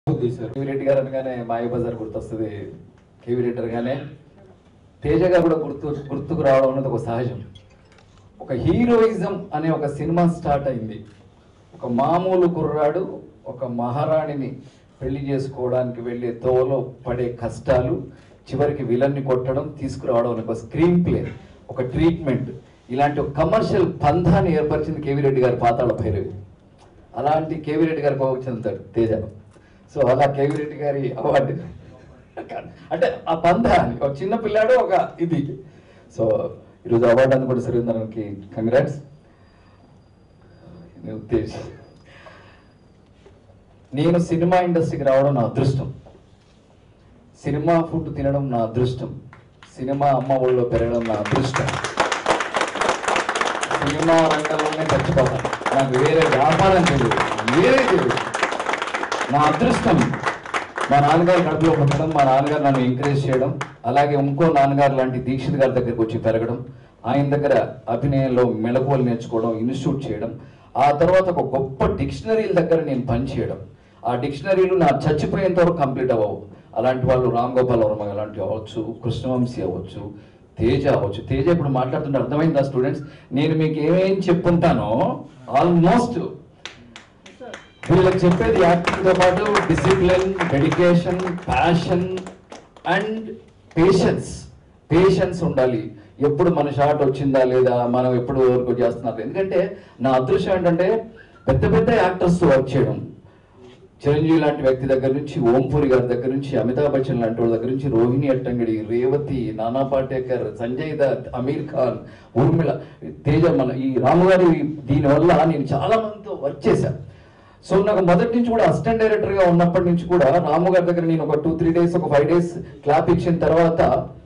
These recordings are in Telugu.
తీశారు కేవీ రెడ్డి గారు అనగానే మాయ బజార్ గుర్తొస్తుంది కేవీ రెడ్డి అనగానే తేజ గారు కూడా గుర్తు గుర్తుకు రావడం అన్నది ఒక సహజం ఒక హీరోయిజం అనే ఒక సినిమా స్టార్ట్ అయింది ఒక మామూలు కుర్రాడు ఒక మహారాణిని పెళ్లి చేసుకోవడానికి వెళ్ళే తోవలో పడే కష్టాలు చివరికి విలన్ని కొట్టడం తీసుకురావడం అనే ఒక స్క్రీన్ ప్లే ఒక ట్రీట్మెంట్ ఇలాంటి ఒక కమర్షియల్ పంధాన్ని ఏర్పరిచింది కేవీ రెడ్డి గారి పాతాళ భైరవి అలాంటి కేవీ రెడ్డి గారికి ఒక చెందుతాడు తేజ సో అలా కేవీ రెడ్డి గారి అవార్డు అంటే ఆ పందాన్ని ఒక చిన్న పిల్లాడు ఒక ఇది సో ఈరోజు అవార్డు అందుకుంటే సురేంద్రకి కంగ్రాట్స్ ఉద్దేశ్ నేను సినిమా ఇండస్ట్రీకి రావడం నా అదృష్టం సినిమా ఫుడ్ తినడం నా అదృష్టం సినిమా అమ్మ ఒళ్ళో పెరగడం నా అదృష్టం సినిమా రంగంలోనే చచ్చిపోతాను నాకు వేరే వ్యాపారం తెలియదు వేరే తెలియదు నా అదృష్టం మా నాన్నగారు కడుపులో పుట్టడం మా నాన్నగారు నన్ను ఎంకరేజ్ చేయడం అలాగే ఇంకో నాన్నగారు లాంటి దీక్షిత్ గారి దగ్గరికి వచ్చి పెరగడం ఆయన దగ్గర అభినయంలో మెళకువలు నేర్చుకోవడం ఇన్స్టిట్యూట్ చేయడం ఆ తర్వాత ఒక గొప్ప డిక్షనరీల దగ్గర నేను పనిచేయడం ఆ డిక్షనరీలు నా చచ్చిపోయేంత వరకు కంప్లీట్ అవ్వవు అలాంటి వాళ్ళు రామ్ గోపాల్ వర్మ అలాంటివి అవ్వచ్చు కృష్ణవంశీ అవ్వచ్చు తేజ అవ్వచ్చు తేజ ఇప్పుడు మాట్లాడుతుంటే అర్థమైందా స్టూడెంట్స్ నేను మీకు ఏమేం చెప్పుంటానో ఆల్మోస్ట్ వీళ్ళకి చెప్పేది యాక్టింగ్ తో పాటు discipline dedication passion and patience patience ఉండాలి ఎప్పుడు మన షాట్ వచ్చిందా లేదా మనం ఎప్పుడు వరకు చేస్తున్నారు ఎందుకంటే నా అదృష్టం ఏంటంటే పెద్ద పెద్ద యాక్టర్స్ తో వర్క్ చేయడం చిరంజీవి లాంటి వ్యక్తి దగ్గర నుంచి ఓంపూరి గారి దగ్గర నుంచి అమితాబ్ బచ్చన్ లాంటి వాళ్ళ దగ్గర నుంచి రోహిణి అట్టంగడి రేవతి నానా పాటేకర్ సంజయ్ దత్ అమీర్ ఖాన్ ఊర్మిళ తేజ మన ఈ రాము గారి దీనివల్ల నేను చాలా మందితో వర్క్ చేశాను సో నాకు మొదటి నుంచి కూడా అసిస్టెంట్ డైరెక్టర్ గా ఉన్నప్పటి నుంచి కూడా రాము గారి దగ్గర నేను ఒక టూ త్రీ డేస్ ఒక ఫైవ్ డేస్ క్లాప్ ఇచ్చిన తర్వాత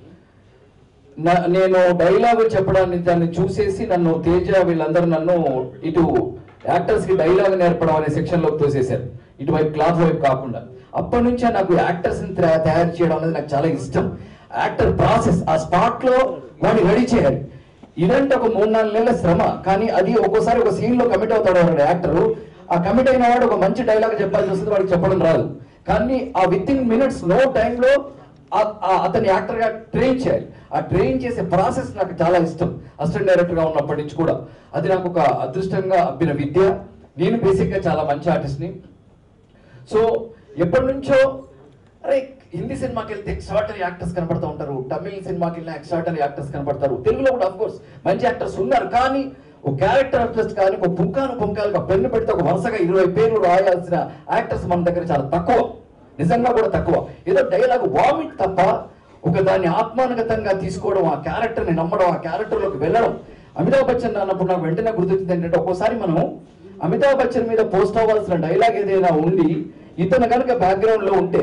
నా- నేను డైలాగ్ చెప్పడాన్ని దాన్ని చూసేసి నన్ను తేజ వీళ్ళందరూ నన్ను ఇటు యాక్టర్స్ కి డైలాగ్ నేర్పడం అనే సెక్షన్ లోకి తోసేశారు ఇటువైపు క్లాత్ వైపు కాకుండా అప్పటి నుంచే నాకు యాక్టర్స్ ని తయా- తయారు చేయడం అనేది నాకు చాలా ఇష్టం యాక్టర్ ప్రాసెస్ ఆ స్పాట్ లో వాడిని రెడీ చేయాలి ఇదంటే ఒక మూడు నాలుగు నెలల శ్రమ కానీ అది ఒక్కోసారి ఒక సీన్ లో కమిట్ అవుతాడు ఎవరైనా యాక్టర్ ఆ కమిట్ అయిన వాడు ఒక మంచి డైలాగ్ చెప్పాల్సి వస్తుంది వాడికి చెప్పడం రాదు కానీ ఆ విత్ ఇన్ మినిట్స్ నో టైంలో ఆ- ఆ అతని యాక్టర్ గా ట్రైన్ చేయాలి ఆ ట్రైన్ చేసే ప్రాసెస్ నాకు చాలా ఇష్టం అసిస్టెంట్ డైరెక్టర్ గా ఉన్నప్పటి నుంచి కూడా అది నాకు ఒక అదృష్టంగా అబ్బిన విద్య నేను బేసిక్ గా చాలా మంచి ఆర్టిస్ట్ ని సో ఎప్పటి నుంచో అరే హిందీ సినిమాకి వెళ్తే ఎక్స్ట్రాటరీ యాక్టర్స్ కనపడుతూ ఉంటారు తమిళ సినిమాకి వెళ్ళిన ఎక్స్ట్రాటరీ యాక్టర్స్ కనపడతారు తెలుగులో కూడా కోర్స్ మంచి యాక్టర్స్ ఉన్నారు కానీ ఒక క్యారెక్టర్ ఆర్టిస్ట్ కానీ ఒక పుంకాను పుంకాలుగా పెన్ను పెడితే ఒక వరుసగా ఇరవై పేర్లు రాయాల్సిన యాక్టర్స్ మన దగ్గర చాలా తక్కువ నిజంగా కూడా తక్కువ ఏదో డైలాగ్ వామిట్ తప్ప ఒక దాన్ని ఆత్మానుగతంగా తీసుకోవడం ఆ క్యారెక్టర్ ని నమ్మడం ఆ క్యారెక్టర్ లోకి వెళ్ళడం అమితాబ్ బచ్చన్ అన్నప్పుడు నాకు వెంటనే గుర్తొచ్చింది ఏంటంటే ఒక్కోసారి మనం అమితాబ్ బచ్చన్ మీద పోస్ట్ అవ్వాల్సిన డైలాగ్ ఏదైనా ఉండి ఇతను కనుక బ్యాక్గ్రౌండ్ లో ఉంటే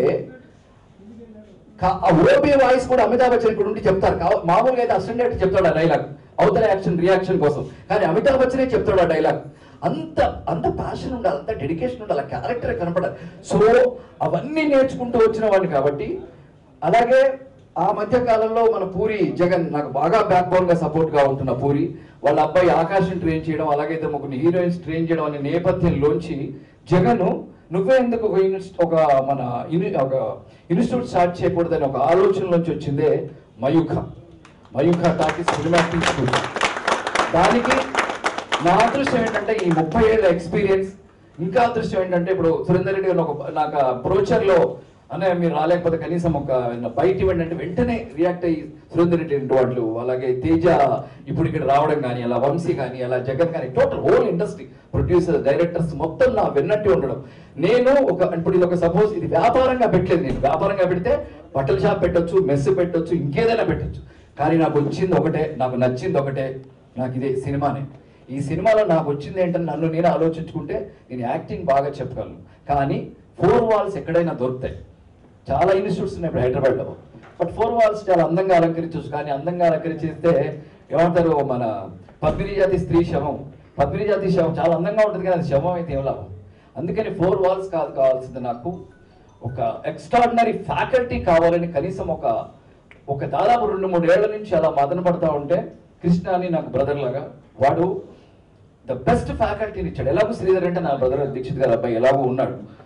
కా- ఆ ఓపీ వాయిస్ కూడా అమితాబ్ బచ్చన్ ఇక్కడ ఉండి చెప్తారు కా- మామూలుగా అయితే అసిస్టెంట్ డైరెక్టర్ చెప్తాడు ఆ డైలాగ్ అవతల యాక్షన్ రియాక్షన్ కోసం కానీ అమితాబ్ బచ్చనే చెప్తాడు ఆ డైలాగ్ అంత అంత ప్యాషన్ ఉండాలి అంత డెడికేషన్ ఉండాలి ఆ క్యారెక్టర్ కనపడాలి సో అవన్నీ నేర్చుకుంటూ వచ్చిన వాడిని కాబట్టి అలాగే ఆ మధ్య కాలంలో మన పూరి జగన్ నాకు బాగా బ్యాక్ బోన్ గా సపోర్ట్ గా ఉంటున్న పూరి వాళ్ళ అబ్బాయి ఆకాశం ట్రైన్ చేయడం అలాగే ఇద్దరు ముగ్గురు హీరోయిన్స్ ట్రైన్ చేయడం అనే నేపథ్యంలోంచి జగన్ నువ్వే ఎందుకు ఒక ఇన్స్ట్- ఒక మన ఇని- ఒక ఇన్స్టిట్యూట్ స్టార్ట్ చేయకూడదని ఒక ఆలోచనలోంచి వచ్చిందే Mayukha Mayukha talkies cinematic school దానికి నా అదృష్టం ఏంటంటే ఈ ముప్పై ఏళ్ళ ఎక్స్పీరియన్స్ ఇంకా అదృష్టం ఏంటంటే ఇప్పుడు సురేందర్ రెడ్డి గారు ఒక నాకు బ్రోచర్ లో అనే మీరు రాలేకపోతే కనీసం ఒక బయట ఇవ్వండి అంటే వెంటనే రియాక్ట్ అయ్యి సురేందర్ రెడ్డి ఇంటి వాళ్ళు అలాగే తేజ ఇప్పుడు ఇక్కడ రావడం కానీ అలా వంశీ కానీ అలా జగన్ కానీ total whole industry producer directors మొత్తం నా వెన్నట్టు ఉండడం నేను ఒక ఇప్పుడు ఇది ఒక సపోజ్ ఇది వ్యాపారంగా పెట్టలేదు నేను వ్యాపారంగా పెడితే బట్టల షాప్ పెట్టొచ్చు మెస్ పెట్టొచ్చు ఇంకేదైనా పెట్టొచ్చు కానీ నాకు వచ్చింది ఒకటే నాకు నచ్చింది ఒకటే నాకు ఇదే సినిమానే ఈ సినిమాలో నాకు వచ్చింది ఏంటని నన్ను నేను ఆలోచించుకుంటే నేను యాక్టింగ్ బాగా చెప్పగలను కానీ ఫోర్ వాల్స్ ఎక్కడైనా దొరుకుతాయి చాలా ఇన్స్టిట్యూట్స్ ఉన్నాయి ఇప్పుడు హైదరాబాద్లో బట్ ఫోర్ వాల్స్ చాలా అందంగా అలంకరించవచ్చు కానీ అందంగా అలంకరించేస్తే ఏమంటారు మన పద్మిని జాతి స్త్రీ శవం పద్మిని జాతి శవం చాలా అందంగా ఉంటుంది కానీ అది శవం అయితే ఏం లాభం అందుకని ఫోర్ వాల్స్ కాదు కావాల్సింది నాకు ఒక ఎక్స్ట్రాడినరీ ఫ్యాకల్టీ కావాలని కనీసం ఒక ఒక దాదాపు రెండు మూడు ఏళ్ల నుంచి అలా మదన పడతా ఉంటే కృష్ణ అని నాకు బ్రదర్ లాగా వాడు ద బెస్ట్ ఫ్యాకల్టీని ఇచ్చాడు ఎలాగో శ్రీధర్ అంటే నా బ్రదర్ దీక్షిత్ గారు అబ్బాయి ఎలాగో ఉన్నాడు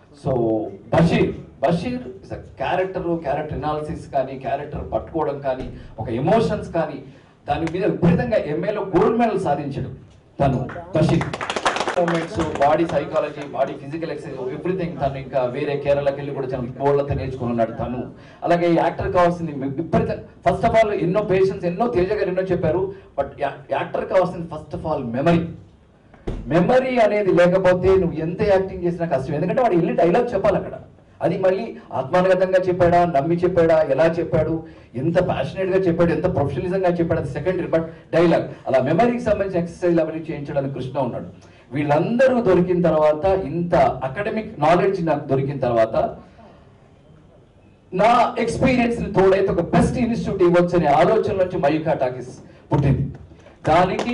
so Basheer Basheer is a character character analysis కానీ క్యారెక్టర్ పట్టుకోవడం కానీ ఒక ఎమోషన్స్ కానీ దాని మీద విపరీతంగా ఎంఏలో గోల్డ్ మెడల్ సాధించడం తను Basheer movements body psychology body physical exercise everything తను ఇంకా వేరే కేరళకి వెళ్ళి కూడా చాలా గోల్డ్తో నేర్చుకుని ఉన్నాడు తను అలాగే యాక్టర్ కావాల్సింది విపరీత ఫస్ట్ ఆఫ్ ఆల్ ఎన్నో పేషెంట్స్ ఎన్నో తేజ గారు ఎన్నో చెప్పారు బట్ యాక్టర్ కావాల్సింది first of all memory memory అనేది లేకపోతే నువ్వు ఎంత యాక్టింగ్ చేసినా కష్టం ఎందుకంటే వాడు వెళ్ళి డైలాగ్ చెప్పాలి అక్కడ అది మళ్ళీ ఆత్మానుగతంగా చెప్పాడా నమ్మి చెప్పాడా ఎలా చెప్పాడు ఎంత ప్యాషనేట్ గా చెప్పాడు ఎంత ప్రొఫెషనలిజం గా చెప్పాడు అది సెకండరీ బట్ డైలాగ్ అలా మెమరీకి సంబంధించిన ఎక్సర్సైజ్ అవన్నీ చేయించడానికి కృష్ణ ఉన్నాడు వీళ్ళందరూ దొరికిన తర్వాత ఇంత అకాడమిక్ నాలెడ్జ్ నాకు దొరికిన తర్వాత నా ఎక్స్పీరియన్స్ ని తోడైతే ఒక బెస్ట్ ఇన్స్టిట్యూట్ ఇవ్వచ్చు అనే ఆలోచన నుంచి మయూకా టాకీస్ పుట్టింది దానికి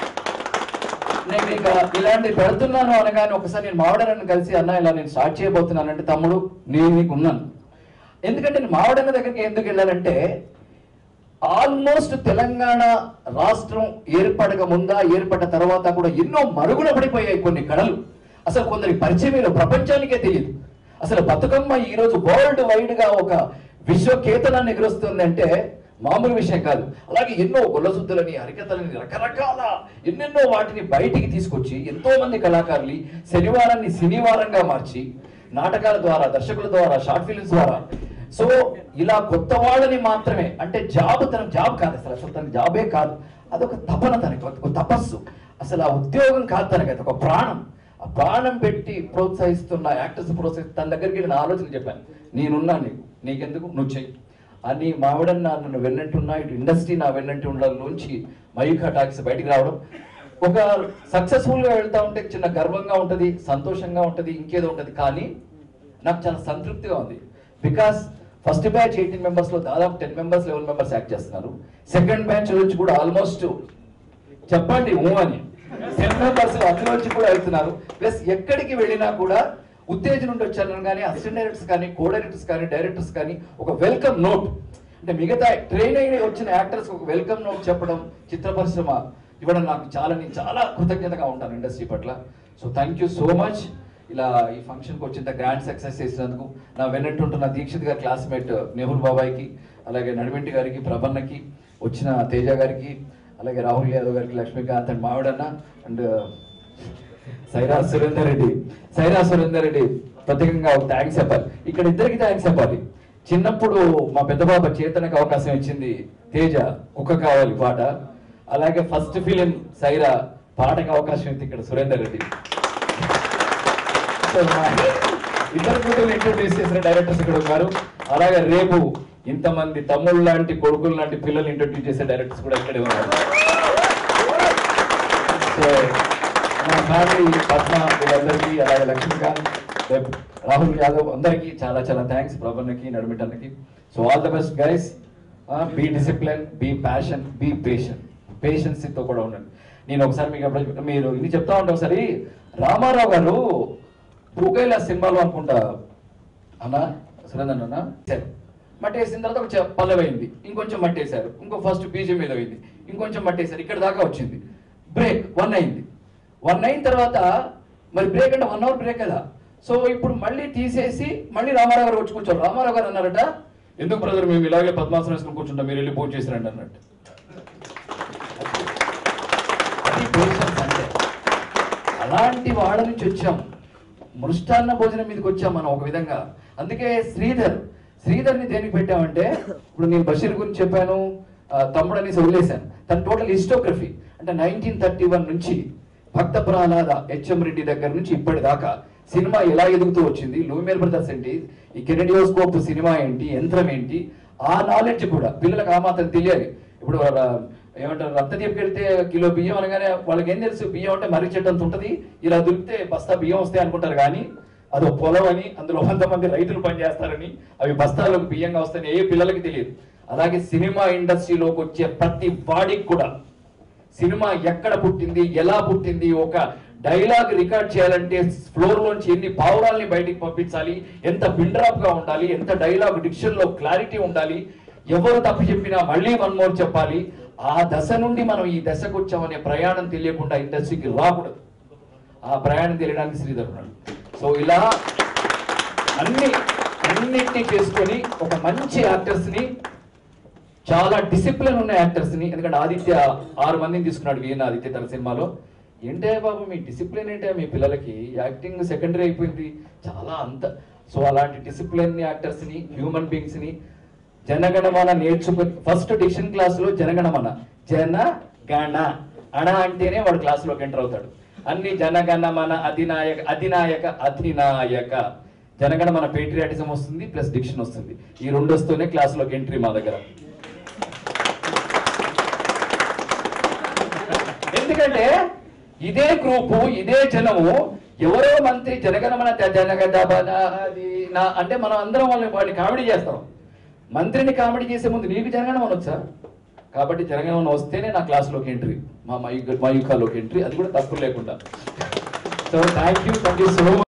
నేను ఇక ఇలాంటి పెడుతున్నాను అనగానే ఒకసారి నేను మావడనని కలిసి అన్న ఇలా నేను స్టార్ట్ చేయబోతున్నాను అంటే తమ్ముడు నేను నీకు ఉన్నాను ఎందుకంటే నేను మావడన్న దగ్గరికి ఎందుకు వెళ్ళానంటే ఆల్మోస్ట్ తెలంగాణ రాష్ట్రం ఏర్పడక ముందా ఏర్పడ్డ తర్వాత కూడా ఎన్నో మరుగున పడిపోయాయి కొన్ని కళలు అసలు కొందరి పరిచయం ప్రపంచానికే తెలియదు అసలు బతుకమ్మ ఈ రోజు వరల్డ్ వైడ్ గా ఒక విశ్వకేతనాన్ని ఎగురుస్తుంది అంటే మామూలు విషయం కాదు అలాగే ఎన్నో గొల్లసుద్దులని హరికథలని రకరకాల ఎన్నెన్నో వాటిని బయటికి తీసుకొచ్చి ఎంతో మంది కళాకారులు శనివారాన్ని శనివారంగా మార్చి నాటకాల ద్వారా దర్శకుల ద్వారా షార్ట్ ఫిల్మ్స్ ద్వారా సో ఇలా కొత్త వాళ్ళని మాత్రమే అంటే జాబ్ తన జాబ్ కాదు అసలు అసలు తన జాబే కాదు అదొక తపన తనకి ఒక తపస్సు అసలు ఆ ఉద్యోగం కాదు తనకి అది ఒక ప్రాణం ఆ ప్రాణం పెట్టి ప్రోత్సహిస్తున్న యాక్టర్స్ ప్రోత్సహిస్తు తన దగ్గరికి నేను ఆలోచన చెప్పాను నేనున్నాను నీకు నీకెందుకు నువ్వు చెయ్యి అని మావిడన్న నన్ను వెన్నట్టున్నా ఇటు ఇండస్ట్రీ నా వెన్నట్టు ఉండడంలోంచి మయూఖా టాక్స్ బయటికి రావడం ఒక సక్సెస్ఫుల్ గా వెళ్తా ఉంటే చిన్న గర్వంగా ఉంటది సంతోషంగా ఉంటది ఇంకేదో ఉంటది కానీ నాకు చాలా సంతృప్తిగా ఉంది because first batch eighteen members లో దాదాపు ten members eleven members act చేస్తున్నారు సెకండ్ బ్యాచ్ నుంచి కూడా ఆల్మోస్ట్ చెప్పండి ఊ అని టెన్ మెంబర్స్ అందులో నుంచి కూడా వెళ్తున్నారు ప్లస్ ఎక్కడికి వెళ్ళినా కూడా ఉత్తేజం నుండి వచ్చాను కానీ అసిస్టెంట్ డైరెక్టర్స్ కానీ కో డైరెక్టర్స్ కానీ డైరెక్టర్స్ కానీ ఒక వెల్కమ్ నోట్ అంటే మిగతా ట్రైన్ అయిన వచ్చిన యాక్టర్స్ ఒక వెల్కమ్ నోట్ చెప్పడం చిత్ర పరిశ్రమ ఇవ్వడం నాకు చాలా నేను చాలా కృతజ్ఞతగా ఉంటాను ఇండస్ట్రీ పట్ల so thank you so much ఇలా ఈ ఫంక్షన్కి వచ్చింత గ్రాండ్ సక్సెస్ చేసినందుకు నా వెన్నట్టుంటున్న దీక్షిత్ గారి క్లాస్మేట్ నెహ్రూ బాబాయ్కి అలాగే నడివెంటి గారికి ప్రబన్నకి వచ్చిన తేజ గారికి అలాగే రాహుల్ యాదవ్ గారికి లక్ష్మీకాంత్ అండ్ మావిడన్న అండ్ సైరా సురేందర్ రెడ్డి సైరా సురేందర్ రెడ్డి ప్రత్యేకంగా ఒక థ్యాంక్స్ చెప్పాలి ఇక్కడ ఇద్దరికి థ్యాంక్స్ చెప్పాలి చిన్నప్పుడు మా పెద్ద బాబా చేతనకు అవకాశం ఇచ్చింది తేజ కుక్క కావాలి పాట అలాగే ఫస్ట్ ఫిలిం సైరా పాటకు అవకాశం ఇచ్చింది ఇక్కడ సురేందర్ రెడ్డి సో మా ఇద్దరు కూతురు ఇంట్రొడ్యూస్ చేసిన డైరెక్టర్స్ ఇక్కడ ఉన్నారు అలాగే రేపు ఇంతమంది తమ్ముళ్ళు లాంటి కొడుకులు లాంటి పిల్లలు ఇంట్రొడ్యూస్ చేసే డైరెక్టర్స్ కూడా ఇక్కడే ఉన్నారు సో మా ఫ్యామిలీ పద్మ వీళ్ళందరికీ అలాగే లక్ష్మీకాంత్ రేపు రాహుల్ యాదవ్ అందరికీ చాలా చాలా థ్యాంక్స్ ప్రభన్నకి నడుమిటన్నకి so all the best guys be discipline be passion be patient పేషెన్సీతో కూడా ఉండండి నేను ఒకసారి మీకు ఎప్పుడు చెప్ప- మీరు ఇది చెప్తా ఉంటే ఒకసారి రామారావు గారు భూకైల సినిమాలో అనుకుంటా అన్నా సురేందర్ అన్న సరే మట్టి వేసిన తర్వాత ఒక చె- పల్లవైంది ఇంకొంచెం మట్టి వేశారు ఇంకో ఫస్ట్ బీజం మీద అయింది ఇంకొంచెం మట్టి వేశారు ఇక్కడ దాకా వచ్చింది బ్రేక్ వన్ అయింది వన్ అయిన తర్వాత మరి బ్రేక్ అంటే వన్ అవర్ బ్రేక్ కదా సో ఇప్పుడు మళ్ళీ తీసేసి మళ్ళీ రామారావు గారు వచ్చి కూర్చోరు రామారావు గారు అన్నారట ఎందుకు బ్రదర్ మేము ఇలాగే పద్మాసనం వేసుకుని కూర్చుంటాం మీరు వెళ్ళి పూజ చేసిరండి అన్నట్టు అది పేషెన్స్ అంటే అలాంటి వాళ్ళ నుంచి వచ్చాం మృష్టాన్న భోజనం మీదకి వచ్చాం మనం ఒక విధంగా అందుకే శ్రీధర్ శ్రీధర్ని దేనికి పెట్టామంటే ఇప్పుడు నేను బషీర్ గురించి చెప్పాను ఆ, తమ్ముడు అనేసి వదిలేశాను తన టోటల్ హిస్టోగ్రఫీ అంటే నైన్టీన్ థర్టీ వన్ నుంచి భక్త ప్రహ్లాద హెచ్ఎం రెడ్డి దగ్గర నుంచి ఇప్పటిదాకా సినిమా ఎలా ఎదుగుతూ వచ్చింది లూమియర్ బ్రదర్స్ ఏంటి ఈ కెనడియోస్కోప్ సినిమా ఏంటి యంత్రం ఏంటి ఆ నాలెడ్జ్ కూడా పిల్లలకు ఆ మాత్రం తెలియాలి ఇప్పుడు వాళ్ళ ఏమంటారు రక్తదీపకి వెళ్తే కిలో బియ్యం అనగానే వాళ్ళకి ఏం తెలుసు బియ్యం అంటే మర్రి చెట్టు అంత ఉంటుంది ఇలా దొరికితే బస్తా బియ్యం వస్తాయి అనుకుంటారు కానీ అదో పొలం అని అందులో వంద మంది రైతులు పనిచేస్తారని అవి బస్తాలకు బియ్యంగా వస్తాయని ఏ పిల్లలకి తెలియదు అలాగే సినిమా ఇండస్ట్రీలోకి వచ్చే ప్రతి వాడికి కూడా సినిమా ఎక్కడ పుట్టింది ఎలా పుట్టింది ఒక డైలాగ్ రికార్డ్ చేయాలంటే ఫ్లోర్ లోంచి ఎన్ని పావురాల్ని బయటికి పంపించాలి ఎంత బిల్డరప్ గా ఉండాలి ఎంత డైలాగ్ డిక్షన్ లో క్లారిటీ ఉండాలి ఎవరు తప్పు చెప్పినా మళ్ళీ వన్ మోర్ చెప్పాలి ఆ దశ నుండి మనం ఈ దశకు వచ్చామనే ప్రయాణం తెలియకుండా ఇండస్ట్రీకి రాకూడదు ఆ ప్రయాణం తెలియడానికి శ్రీధర్ ఉన్నాడు సో ఇలా అన్ని అన్నిటినీ చేసుకొని ఒక మంచి యాక్టర్స్ని చాలా డిసిప్లిన్ ఉన్న యాక్టర్స్ని ఎందుకంటే ఆదిత్య ఆరు మందిని తీసుకున్నాడు వీణ ఆదిత్య తన సినిమాలో ఏంటే బాబు మీ డిసిప్లిన్ ఏంటే మీ పిల్లలకి యాక్టింగ్ సెకండరీ అయిపోయింది చాలా అంత సో అలాంటి డిసిప్లిన్ యాక్టర్స్ని హ్యూమన్ బీయింగ్స్ని జనగణమన నేర్చుకుని ఫస్ట్ డిక్షన్ క్లాస్లో జనగణమన జన గణ అణ అంటేనే వాడు క్లాస్లోకి ఎంటర్ అవుతాడు అన్ని జనగణమన అధినాయక అధినాయక అధినాయక జనగణమన పేట్రియాటిజం వస్తుంది ప్లస్ డిక్షన్ వస్తుంది ఈ రెండు వస్తూనే క్లాస్లోకి ఎంట్రీ మా దగ్గర ఎందుకంటే ఇదే గ్రూపు ఇదే జనము ఎవరో మంత్రి జనగణమన జనగణ అది నా అంటే మనం అందరం వాళ్ళని వాడిని కామెడీ చేస్తాం మంత్రిని కామెడీ చేసే ముందు నీకు జనగణమన వచ్చా కాబట్టి జనగణమన వస్తేనే నా క్లాస్లోకి ఎంట్రీ మా మయు మయూకాలోకి ఎంట్రీ అది కూడా తప్పు లేకుండా so thank you thank you so much